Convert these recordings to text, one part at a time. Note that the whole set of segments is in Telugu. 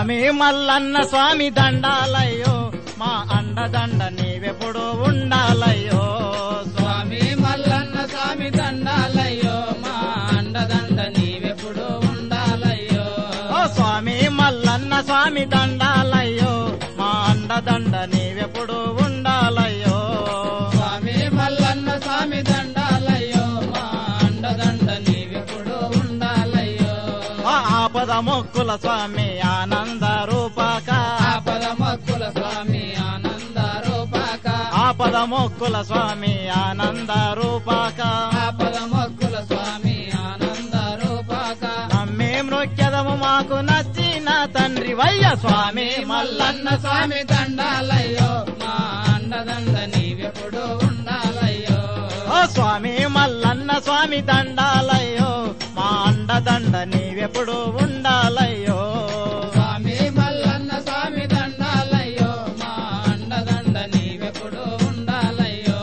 స్వామి మల్లన్న స్వామి దండాలయ్యో మా అండదండ నీవెప్పుడు ఉండాలయ్యో స్వామి మల్లన్న స్వామి దండాలయ్యో మా అండదండ నీవెప్పుడు ఉండాలయ్యో ఓ స్వామి మల్లన్న స్వామి దండాలయ్యో మా అండదండ నీవెప్పుడు ఉండాలయ్యో స్వామి మల్లన్న స్వామి దండాలయ్యో మా అండదండ నీవెప్పుడు ఉండాలయ్యో ఆ ఆపద మొక్కుల స్వామి ఆనంద రూపక ఆపద మొక్కుల స్వామి ఆనంద రూపాక ఆపద మొక్కుల స్వామి ఆనంద రూపక ఆపద మొక్కుల స్వామి ఆనంద రూపాక మేం నొక్కెదము మాకు నచ్చిన తండ్రి వయ్య స్వామి మల్లన్న స్వామి దండాలయ్యో మా అండదండ నీవెప్పుడు ఉండాలయ్యో ఓ స్వామి మల్లన్న స్వామి దండాలయ్యో మా అండదండ నీవెప్పుడు ఉండాలయ్యో స్వామి మల్లన్న స్వామి దండాలయ్యో మా అండదండ నీవెప్పుడు ఉండాలయ్యో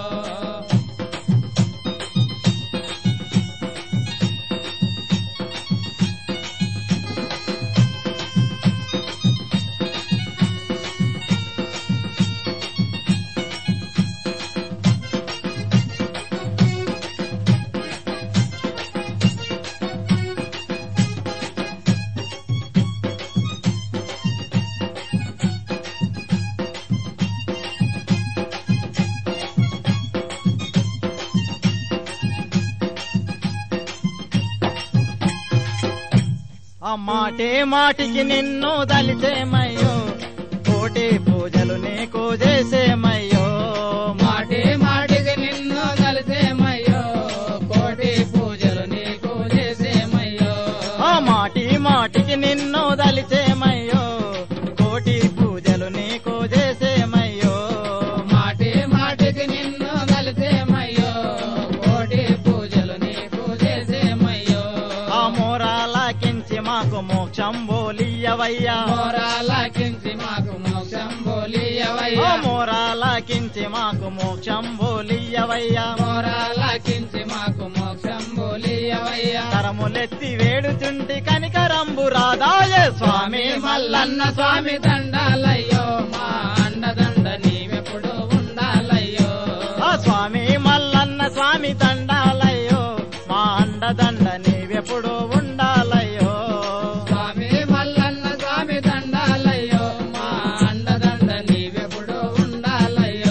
ఆ మాటే మాటికి నిన్ను దలిచేమయ్యో కోటి పూజలు నీకు చేసేమయ్యో మాటి మాటికి నిన్ను కలిసేమయ్యో కోటి పూజలు నీకు చేసేమయ్యో ఆ మాటి మాటికి నిన్ను దలిచేమయ్యో కోటి పూజలు నీకు చేసేమయ్యో మాటి మాటికి నిన్ను కలిసేమయ్యో కోటి పూజలు నీకు చేసేమయ్యో ఆ మోరాలకించి మాకు మోక్షం బోలియవయ్యా మోరాలకించి మాకు మోక్షం ఓ బోలియవయ్యా మోరాలకించి మాకు మోక్షం బోలియవయ్యా మోరాలకించి మాకు మోక్షం బోలియవయ్యా కరములెత్తి వేడుచుంటి కనికరంబు రాదాయే స్వామి స్వామి మల్లన్న స్వామి దండాలయ్యో మా అండదండ నీవెప్పుడు ఉండాలయ్యో ఆ స్వామి మల్లన్న స్వామి దండాలయ్యో మా అండదండ నీవెప్పుడు ఉండాలయ్యో స్వామి మల్లన్న స్వామి దండాలయ్యో మా అండదండ నీవెప్పుడు ఉండాలయ్యో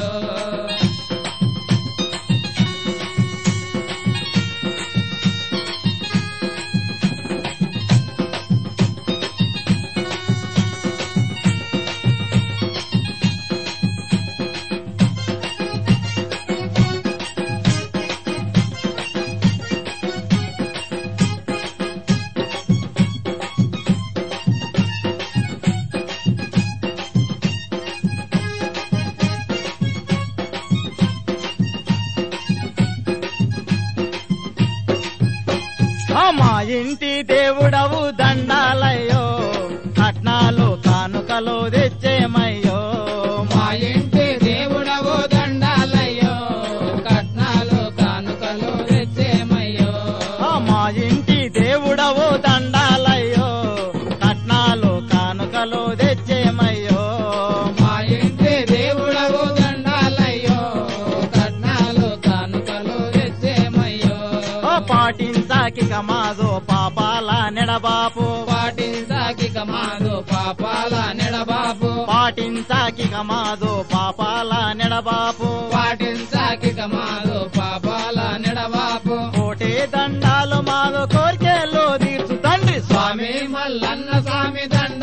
ఆ మా ఇంటి దేవుడవు దండాలయ్యో కట్నాలు కానుకలు తెచ్చేమయ్యో మా ఇంటి దేవుడవు దండాలయ్యో కట్నాలు కానుకలు తెచ్చేమయ్యో ఆ మా ఇంటి దేవుడవు దండాలయ్యో కట్నాలు కానుకలు తెచ్చేమయ్యో మా ఇంటి దేవుడవు దండాలయ్యో కట్నాలు కానుకలు తెచ్చేమయ్యో ఓ పాటించాకి కమాదో పాపాల నెడబాపు పాటించాకి కమాదు పాపాల నెడబాబు పాటించాకి కమాదో పాపాల నెడబాపు పాటించాకి కమాదు పాపాల నెడబాబు కోటే దండాలు మాదో కోరికేలో తీర్చు తండ్రి స్వామి స్వామి మల్లన్న స్వామి దండ